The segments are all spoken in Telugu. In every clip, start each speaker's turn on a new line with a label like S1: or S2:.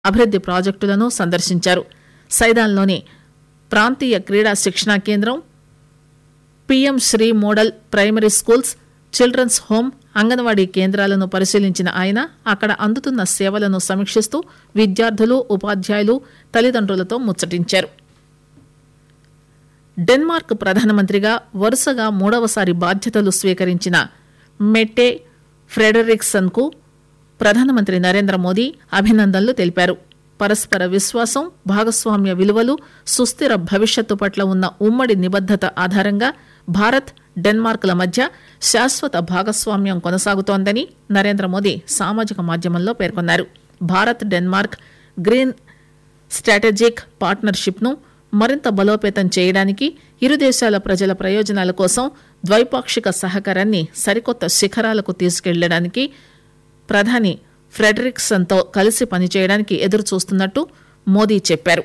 S1: అభివృద్ది ప్రాజెక్టులను సందర్శించారు సైదాన్లోని ప్రాంతీయ క్రీడా శిక్షణా కేంద్రం PM Shri model primary schools children's home anganwadi కేంద్రాలను పరిశీలించిన ఆయన అక్కడ అందుతున్న సేవలను సమీక్షిస్తూ విద్యార్థులు ఉపాధ్యాయులు తల్లిదండ్రులతో ముచ్చటించారు డెన్మార్క్ ప్రధానమంత్రిగా వరుసగా మూడవసారి బాధ్యతలు స్వీకరించిన మెట్టే ఫ్రెడరిక్సన్ కు ప్రధానమంత్రి నరేంద్ర మోదీ అభినందనలు తెలిపారు పరస్పర విశ్వాసం భాగస్వామ్య విలువలు సుస్థిర భవిష్యత్తు పట్ల ఉన్న ఉమ్మడి నిబద్దత ఆధారంగా భారత్ డెన్మార్క్ల మధ్య శాశ్వత భాగస్వామ్యం కొనసాగుతోందని నరేంద్ర మోదీ సామాజిక మాధ్యమంలో పేర్కొన్నారు Bharat Denmark green strategic partnership ను మరింత బలోపేతం చేయడానికి ఇరు దేశాల ప్రజల ప్రయోజనాల కోసం ద్వైపాక్షిక సహకారాన్ని సరికొత్త శిఖరాలకు తీసుకెళ్లడానికి ప్రధాని ఫ్రెడరిక్సన్తో కలిసి పనిచేయడానికి ఎదురు చూస్తున్నట్టు మోదీ చెప్పారు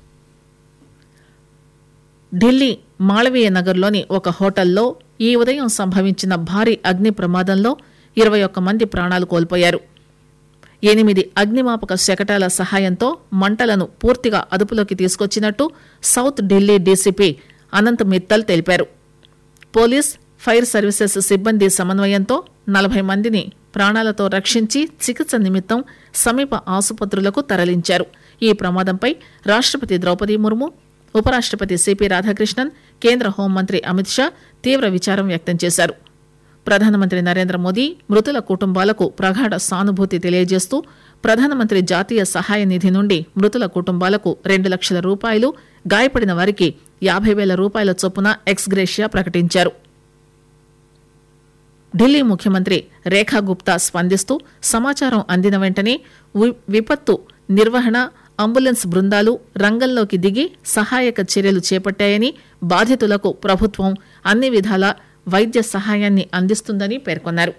S1: ఢిల్లీ మాళవీయ నగర్లోని ఒక హోటల్లో ఈ ఉదయం సంభవించిన భారీ అగ్ని ప్రమాదంలో ఇరవై ఒక్క మంది ప్రాణాలు కోల్పోయారు ఎనిమిది అగ్నిమాపక శకటాల సహాయంతో మంటలను పూర్తిగా అదుపులోకి తీసుకొచ్చినట్టు సౌత్ ఢిల్లీ డీసీపీ అనంత్ మిత్తల్ తెలిపారు పోలీస్ ఫైర్ సర్వీసెస్ సిబ్బంది సమన్వయంతో నలభై మందిని ప్రాణాలతో రక్షించి చికిత్స నిమిత్తం సమీప ఆసుపత్రులకు తరలించారు ఈ ప్రమాదంపై రాష్టపతి ద్రౌపది ముర్ము ఉపరాష్టపతి సిపి రాధాకృష్ణన్ కేంద్ర హోంమంత్రి అమిత్ షా తీవ్ర విచారం వ్యక్తం చేశారు ప్రధానమంత్రి నరేంద్ర మోదీ మృతుల కుటుంబాలకు ప్రగాఢ సానుభూతి తెలియజేస్తూ ప్రధానమంత్రి జాతీయ సహాయ నిధి నుండి మృతుల కుటుంబాలకు రెండు లక్షల రూపాయలు గాయపడిన వారికి యాభై వేల రూపాయల చొప్పున ఎక్స్గ్రేషియా ప్రకటించారు ఢిల్లీ ముఖ్యమంత్రి రేఖా గుప్తా స్పందిస్తూ సమాచారం అందిన వెంటనే వి- విపత్తు నిర్వహణ అంబులెన్స్ బృందాలు రంగంలోకి దిగి సహాయక చర్యలు చేపట్టాయని బాధితులకు ప్రభుత్వం అన్ని విధాల వైద్య సహాయాన్ని అందిస్తుందని పేర్కొన్నారు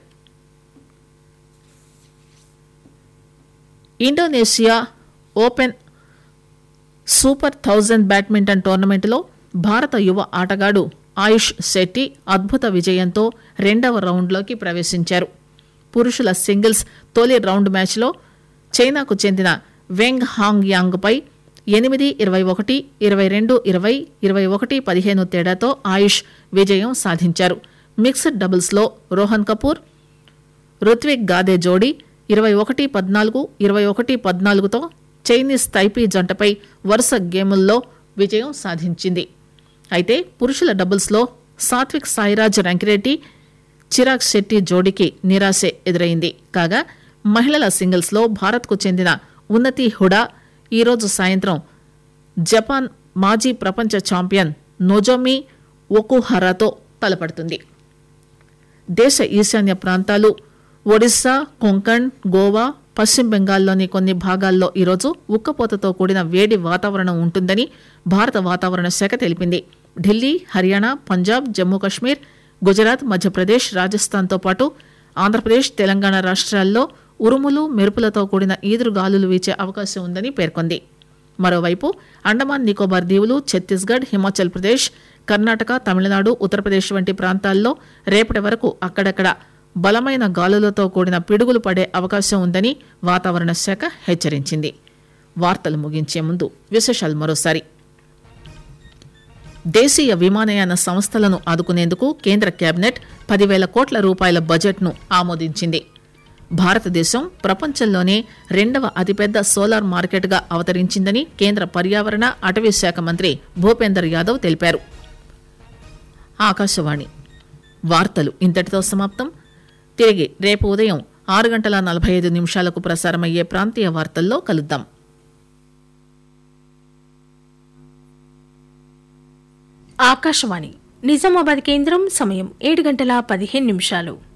S1: Indonesia open super thousand badminton టోర్నమెంట్లో భారత యువ ఆటగాడు ఆయుష్ శెట్టి అద్భుత విజయంతో రెండవ రౌండ్లోకి ప్రవేశించారు పురుషుల సింగిల్స్ తొలి రౌండ్ మ్యాచ్లో చైనాకు చెందిన వెంగ్ హాంగ్ యాంగ్ పై ఎనిమిది ఇరవై ఒకటి ఇరవై రెండు ఇరవై ఇరవై ఒకటి పదిహేను తేడాతో ఆయుష్ విజయం సాధించారు మిక్స్డ్ డబుల్స్లో రోహన్ కపూర్ రుత్విక్ గాదే జోడీ ఇరవై ఒకటి పద్నాలుగు ఇరవై ఒకటి పద్నాలుగుతో చైనీస్ తైపీ జంటపై వరుస గేముల్లో విజయం సాధించింది అయితే పురుషుల డబుల్స్లో సాత్విక్ సాయిరాజ్ రంకిరెడ్డి చిరాగ్ శెట్టి జోడీకి నిరాశే ఎదురైంది కాగా మహిళల సింగిల్స్లో భారత్కు చెందిన ఉన్నతి హుడా ఈరోజు సాయంత్రం జపాన్ మాజీ ప్రపంచ ఛాంపియన్ నోజోమి ఒకుహరాతో తలపడుతుంది దేశ ఈశాన్య ప్రాంతాలు ఒడిశా కొంకణ్ గోవా పశ్చిమ బెంగాల్లోని కొన్ని భాగాల్లో ఈరోజు ఉక్కపోతతో కూడిన వేడి వాతావరణం ఉంటుందని భారత వాతావరణ శాఖ తెలిపింది ఢిల్లీ హర్యానా పంజాబ్ జమ్మూ కశ్మీర్ గుజరాత్ మధ్యప్రదేశ్ రాజస్థాన్తో పాటు ఆంధ్రప్రదేశ్ తెలంగాణ రాష్ట్రాల్లో ఉరుములు మెరుపులతో కూడిన ఈదురుగాలులు వీచే అవకాశం ఉందని పేర్కొంది మరోవైపు అండమాన్ నికోబార్ దీవులు ఛత్తీస్గఢ్ హిమాచల్ ప్రదేశ్ కర్ణాటక తమిళనాడు ఉత్తరప్రదేశ్ వంటి ప్రాంతాల్లో రేపటి వరకు అక్కడక్కడ బలమైన గాలులతో కూడిన పిడుగులు పడే అవకాశం ఉందని వాతావరణ శాఖ హెచ్చరించింది వార్తలు ముగించే ముందు విశేషాలు మరోసారి దేశీయ విమానయాన సంస్థలను ఆదుకునేందుకు కేంద్ర కేబినెట్ పదివేల కోట్ల రూపాయల బడ్జెట్ను ఆమోదించింది భారతదేశం ప్రపంచంలోనే రెండవ అతిపెద్ద సోలార్ మార్కెట్గా అవతరించిందని కేంద్ర పర్యావరణ అటవీ శాఖ మంత్రి భూపేందర్ యాదవ్ తెలిపారు ఆకాశవాణి వార్తలు ఇంతటితో సమాప్తం తిరిగి రేపు ఉదయం ఆరు గంటల నలభై ఐదు నిమిషాలకు ప్రసారమయ్యే ప్రాంతీయ వార్తల్లో కలుద్దాం
S2: ఆకాశవాణి నిజామాబాద్ కేంద్రం సమయం ఏడు గంటల పదిహేను నిమిషాలు